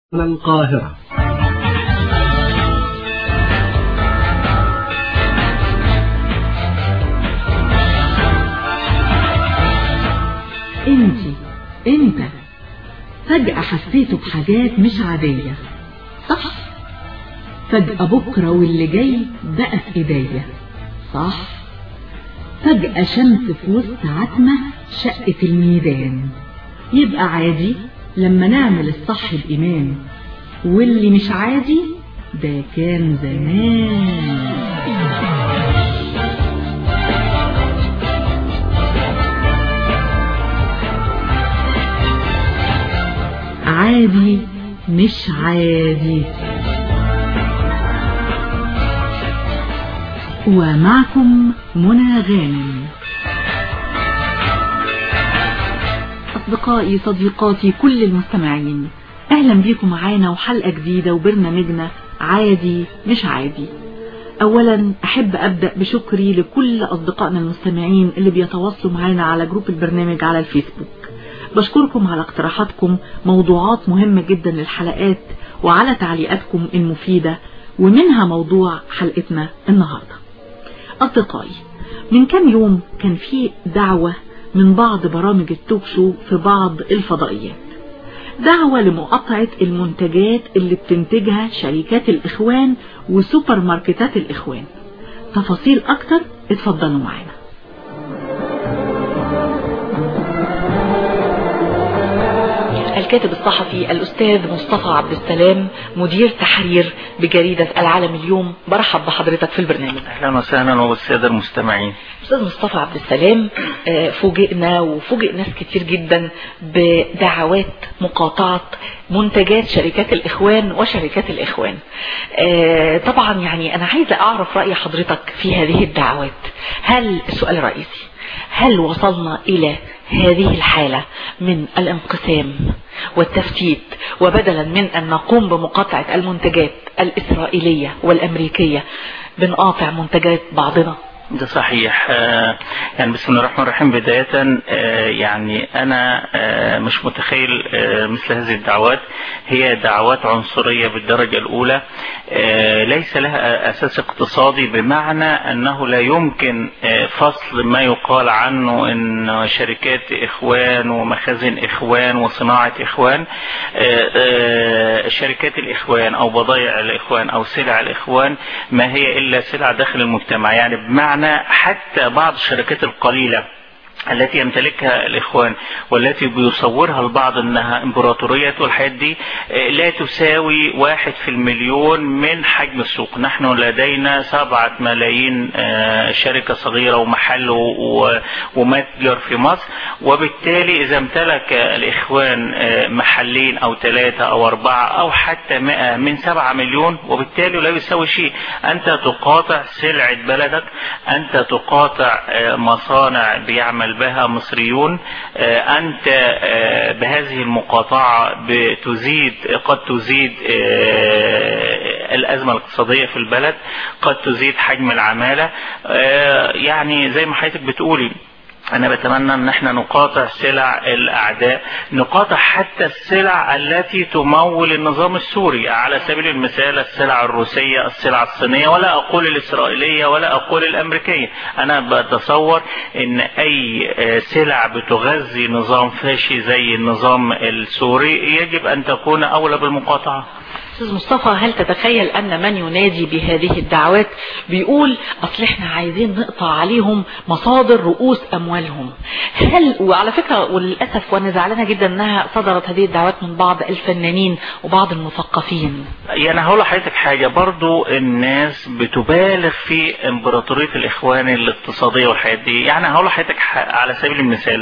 من القاهرة انت انت فجأة حسيته بحاجات مش عادية صح فجأة بكرة واللي جاي بقى في ايديا صح فجأة شمس في وسط عتمة شقت الميدان يبقى عادي لما نعمل الصح بإيمان واللي مش عادي ده كان زمان عادي مش عادي ومعكم منى غانم أصدقائي صديقاتي كل المستمعين أهلا بيكم معانا وحلقة جديدة وبرنامجنا عادي مش عادي أولا أحب أبدأ بشكري لكل أصدقائنا المستمعين اللي بيتواصلوا معانا على جروب البرنامج على الفيسبوك بشكركم على اقتراحاتكم موضوعات مهمة جدا للحلقات وعلى تعليقاتكم المفيدة ومنها موضوع حلقتنا النهاردة أصدقائي من كام يوم كان في دعوة من بعض برامج التوك شو في بعض الفضائيات دعوة لمقاطعة المنتجات اللي بتنتجها شركات الإخوان وسوبر ماركتات الإخوان تفاصيل أكتر اتفضلوا معانا الكاتب الصحفي الأستاذ مصطفى عبد السلام مدير تحرير بجريدة العالم اليوم برحب بحضرتك في البرنامج أهلا وسهلا وبالسادة المستمعين أستاذ مصطفى عبد السلام فوجئنا وفوجئ ناس كتير جدا بدعوات مقاطعة منتجات شركات الإخوان وشركات الإخوان طبعا يعني أنا عايزة أعرف رأي حضرتك في هذه الدعوات هل السؤال الرئيسي هل وصلنا إلى هذه الحالة من الانقسام والتفتيت وبدلا من أن نقوم بمقاطعة المنتجات الإسرائيلية والأمريكية بنقاطع منتجات بعضنا ده صحيح يعني بسم الله الرحمن الرحيم بداية يعني أنا مش متخيل مثل هذه الدعوات هي دعوات عنصرية بالدرجة الأولى ليس لها أساس اقتصادي بمعنى أنه لا يمكن فصل ما يقال عنه أن شركات إخوان ومخازن إخوان وصناعة إخوان شركات الإخوان أو بضائع الإخوان أو سلع الإخوان ما هي إلا سلع داخل المجتمع يعني بمعنى معنى حتى بعض الشركات القليلة التي يمتلكها الإخوان والتي بيصورها البعض أنها إمبراطورية والحاجات دي لا تساوي واحد في المليون من حجم السوق نحن لدينا سبعة ملايين شركة صغيرة ومحل ومتجر في مصر وبالتالي إذا امتلك الإخوان محلين أو ثلاثة أو أربعة أو حتى مئة من سبعة مليون وبالتالي لا يساوي شيء أنت تقاطع سلعة بلدك أنت تقاطع مصانع بيعمل بها مصريون أنت بهذه المقاطعة بتزيد قد تزيد الأزمة الاقتصادية في البلد قد تزيد حجم العمالة يعني زي ما حضرتك بتقولي انا بتمنى ان احنا نقاطع سلع الاعداء نقاطع حتى السلع التي تمول النظام السوري على سبيل المثال السلع الروسية السلع الصينية ولا اقول الاسرائيلية ولا اقول الامريكية انا بتصور ان اي سلع بتغذي نظام فاشي زي النظام السوري يجب ان تكون اولى بالمقاطعة استاذ مصطفى هل تتخيل ان من ينادي بهذه الدعوات بيقول اصل احنا عايزين نقطع عليهم مصادر رؤوس اموالهم هل وعلى فكرة وللأسف وانا زعلانة جدا انها صدرت هذه الدعوات من بعض الفنانين وبعض المثقفين يعني هقول لحضرتك حاجة برضو الناس بتبالغ في امبراطورية الاخوان الاقتصادية والحاجات دي يعني هقول لحضرتك على سبيل المثال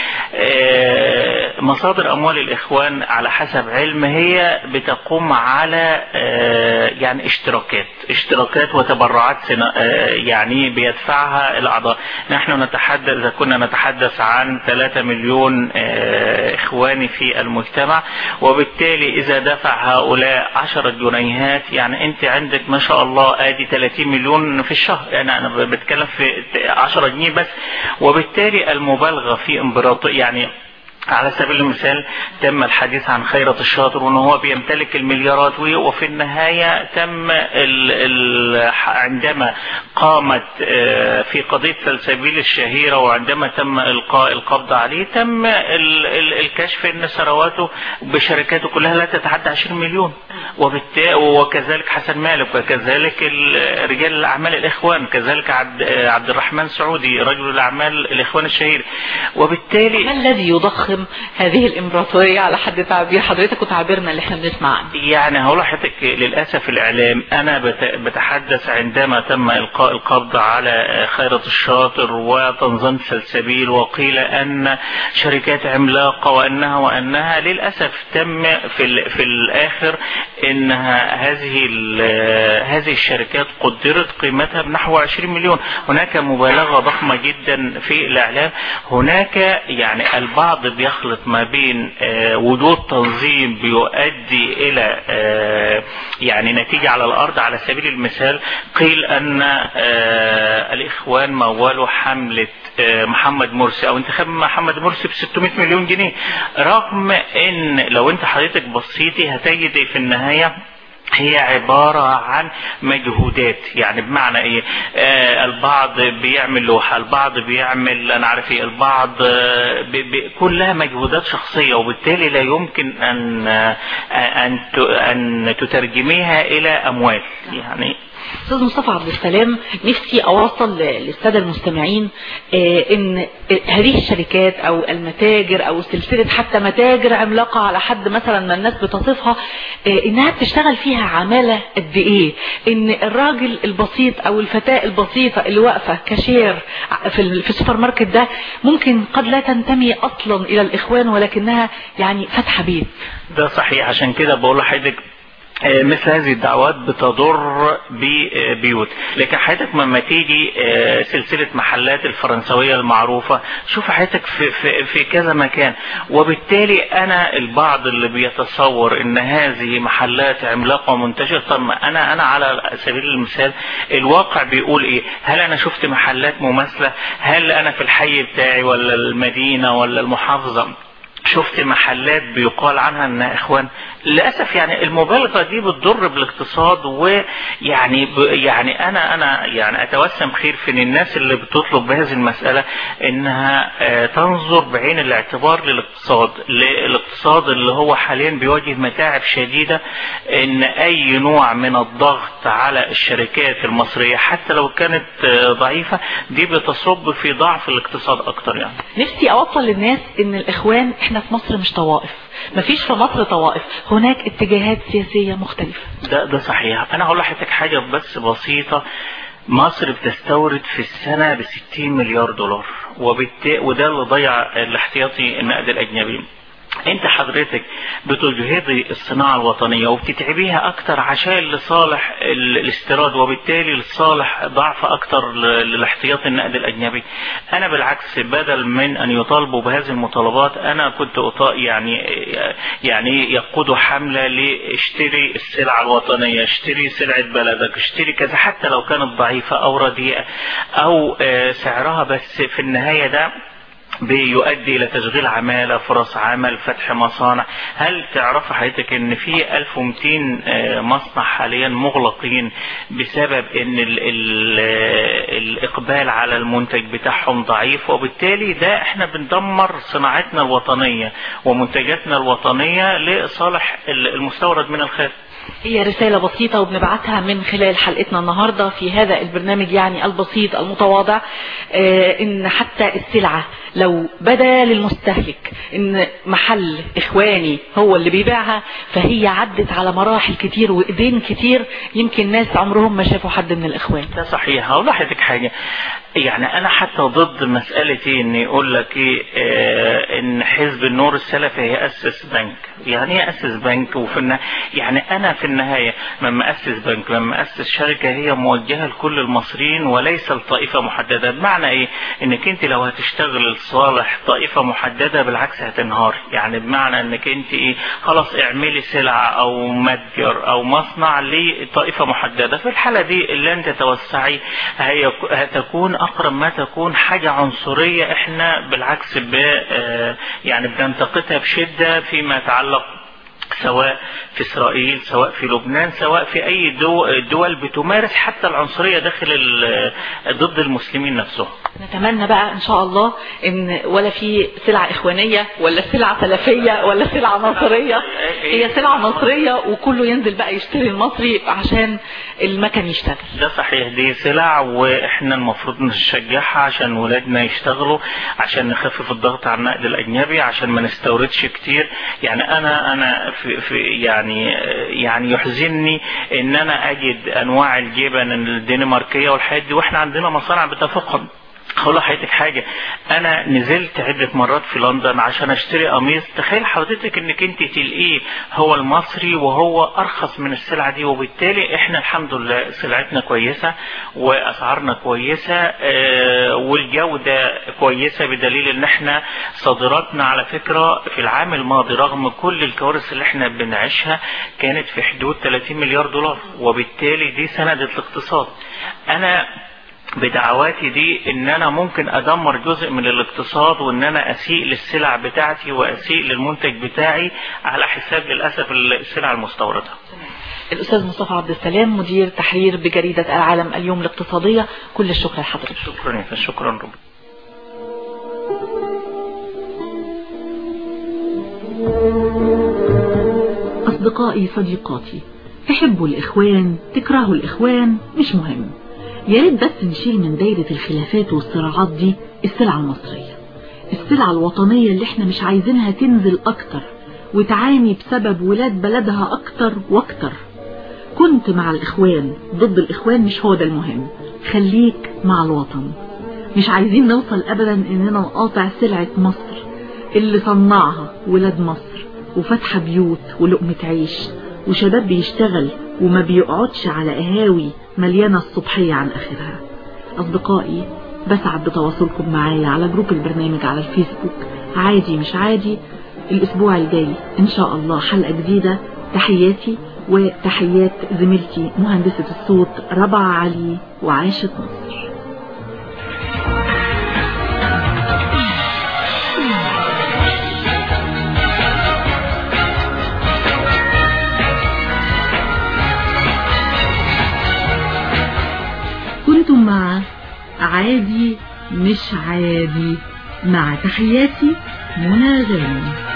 مصادر اموال الاخوان على حسب علم هي بتقوم على يعني اشتراكات اشتراكات وتبرعات يعني بيدفعها الاعضاء نحن نتحدث اذا كنا نتحدث عن 3 مليون اخواني في المجتمع وبالتالي اذا دفع هؤلاء 10 جنيهات يعني انت عندك ما شاء الله ادي 30 مليون في الشهر يعني انا بتكلم في 10 جنيه بس وبالتالي المبالغه في امبراطور يعني على سبيل المثال تم الحديث عن خيرة الشاطر وان هو بيمتلك المليارات وفي النهاية تم ال ال عندما قامت في قضية سلسبيل الشهيرة وعندما تم القاء القبض عليه تم ال ال الكشف ان ثرواته بشركاته كلها لا تتعدى 20 مليون وبالتالي وكذلك حسن مالك وكذلك رجال الاعمال الاخوان كذلك عبد, عبد الرحمن سعودي رجل الاعمال الاخوان الشهير وبالتالي ما الذي يضخم هذه الامبراطورية على حد تعبير حضرتك وتعبيرنا اللي احنا بنسمع عنه يعني هقول لحضرتك للاسف الاعلام انا بتحدث عندما تم القاء القبض على خيرة الشاطر وتنظيم سلسبيل وقيل ان شركات عملاقة وانها وانها للاسف تم في في الاخر انها هذه هذه الشركات قدرت قيمتها بنحو 20 مليون هناك مبالغة ضخمة جدا في الاعلام هناك يعني البعض بيخلط ما بين وجود تنظيم بيؤدي الى يعني نتيجة على الارض على سبيل المثال قيل ان الاخوان مولوا حملة محمد مرسي او انتخاب محمد مرسي ب 600 مليون جنيه رغم ان لو انت حضرتك بصيتي هتجد في النهاية هي عبارة عن مجهودات يعني بمعنى ايه آه البعض بيعمل لوحة البعض بيعمل انا عارف ايه البعض آه بي بي كلها مجهودات شخصية وبالتالي لا يمكن ان آه ان ان تترجميها الى اموال يعني استاذ مصطفى عبد السلام نفسي اوصل للساده المستمعين ان هذه الشركات او المتاجر او سلسله حتى متاجر عملاقه على حد مثلا ما الناس بتصفها انها بتشتغل فيها عماله قد ايه ان الراجل البسيط او الفتاه البسيطه اللي واقفه كاشير في في السوبر ماركت ده ممكن قد لا تنتمي اصلا الى الاخوان ولكنها يعني فاتحه بيت ده صحيح عشان كده بقول لحضرتك مثل هذه الدعوات بتضر ببيوت لكن حياتك لما تيجي سلسلة محلات الفرنسوية المعروفة شوف حياتك في, في, في كذا مكان وبالتالي انا البعض اللي بيتصور ان هذه محلات عملاقة ومنتشرة طب انا انا على سبيل المثال الواقع بيقول ايه هل انا شفت محلات مماثلة هل انا في الحي بتاعي ولا المدينة ولا المحافظة شفت محلات بيقال عنها انها اخوان للاسف يعني المبالغه دي بتضر بالاقتصاد ويعني يعني انا انا يعني اتوسم خير في ان الناس اللي بتطلب بهذه المساله انها تنظر بعين الاعتبار للاقتصاد للاقتصاد اللي هو حاليا بيواجه متاعب شديده ان اي نوع من الضغط على الشركات المصريه حتى لو كانت ضعيفه دي بتصب في ضعف الاقتصاد اكتر يعني نفسي اوصل للناس ان الاخوان احنا في مصر مش طوائف مفيش في مصر طوائف هناك اتجاهات سياسية مختلفة ده ده صحيح انا هقول لحضرتك حاجة بس بسيطة مصر بتستورد في السنة ب 60 مليار دولار وبالتالي وده اللي ضيع الاحتياطي النقد الاجنبي انت حضرتك بتجهضي الصناعة الوطنية وبتتعبيها اكتر عشان لصالح الاستيراد وبالتالي لصالح ضعف اكتر للاحتياط النقد الاجنبي انا بالعكس بدل من ان يطالبوا بهذه المطالبات انا كنت يعني يعني يقودوا حملة لاشتري السلع الوطنية اشتري سلعة بلدك اشتري كذا حتى لو كانت ضعيفة او رديئة او سعرها بس في النهاية ده بيؤدي الى تشغيل عمالة فرص عمل فتح مصانع هل تعرف حضرتك ان في 1200 مصنع حاليا مغلقين بسبب ان ال ال الاقبال على المنتج بتاعهم ضعيف وبالتالي ده احنا بندمر صناعتنا الوطنية ومنتجاتنا الوطنية لصالح المستورد من الخارج هي رسالة بسيطة وبنبعتها من خلال حلقتنا النهاردة في هذا البرنامج يعني البسيط المتواضع اه ان حتى السلعة لو بدا للمستهلك ان محل اخواني هو اللي بيبيعها فهي عدت على مراحل كتير وايدين كتير يمكن ناس عمرهم ما شافوا حد من الاخوان ده صحيح هقول لحضرتك حاجة يعني انا حتى ضد مسألة ان يقول لك ايه اه ان حزب النور السلفي هيأسس بنك يعني ايه اسس بنك وفي النهاية يعني انا في النهاية لما اسس بنك لما اسس شركة هي موجهة لكل المصريين وليس لطائفة محددة بمعنى ايه انك انت لو هتشتغل صالح طائفة محددة بالعكس هتنهار يعني بمعنى انك انت ايه خلاص اعملي سلعة او متجر او مصنع لطائفة محددة في الحالة دي لن تتوسعي هي هتكون اقرب ما تكون حاجة عنصرية احنا بالعكس ب يعني بننتقدها بشدة فيما يتعلق سواء في اسرائيل سواء في لبنان سواء في اي دول بتمارس حتى العنصرية داخل ضد المسلمين نفسهم نتمنى بقى ان شاء الله ان ولا في سلعة اخوانية ولا سلعة سلفية ولا سلعة نصرية هي سلعة مصرية وكله ينزل بقى يشتري المصري عشان المكن يشتغل ده صحيح دي سلع واحنا المفروض نشجعها عشان ولادنا يشتغلوا عشان نخفف الضغط على النقد الاجنبي عشان ما نستوردش كتير يعني انا انا في, في يعني يعني يحزنني ان انا اجد انواع الجبن الدنماركيه والحاجات دي واحنا عندنا مصانع بتفقد هقول لحضرتك حاجة انا نزلت عدة مرات في لندن عشان اشتري قميص تخيل حضرتك انك انت تلقيه هو المصري وهو ارخص من السلعة دي وبالتالي احنا الحمد لله سلعتنا كويسة واسعارنا كويسة اه والجودة كويسة بدليل ان احنا صادراتنا على فكرة في العام الماضي رغم كل الكوارث اللي احنا بنعيشها كانت في حدود 30 مليار دولار وبالتالي دي سندت الاقتصاد انا بدعواتي دي ان انا ممكن ادمر جزء من الاقتصاد وان انا اسيء للسلع بتاعتي واسيء للمنتج بتاعي على حساب للاسف السلع المستورده الاستاذ مصطفى عبد السلام مدير تحرير بجريده العالم اليوم الاقتصاديه كل الشكر لحضرتك شكرا شكرا رب اصدقائي صديقاتي تحبوا الاخوان تكرهوا الاخوان مش مهم يا ريت بس نشيل من دايرة الخلافات والصراعات دي السلعة المصرية السلعة الوطنية اللي احنا مش عايزينها تنزل اكتر وتعاني بسبب ولاد بلدها اكتر واكتر كنت مع الاخوان ضد الاخوان مش هو ده المهم خليك مع الوطن مش عايزين نوصل ابدا اننا نقاطع سلعة مصر اللي صنعها ولاد مصر وفتح بيوت ولقمة عيش وشباب بيشتغل وما بيقعدش على قهاوي مليانة الصبحية عن آخرها أصدقائي بسعد بتواصلكم معايا على جروب البرنامج على الفيسبوك عادي مش عادي الأسبوع الجاي إن شاء الله حلقة جديدة تحياتي وتحيات زميلتي مهندسة الصوت ربع علي وعاشت مصر كنتم مع عادي مش عادي مع تحياتي منى غانم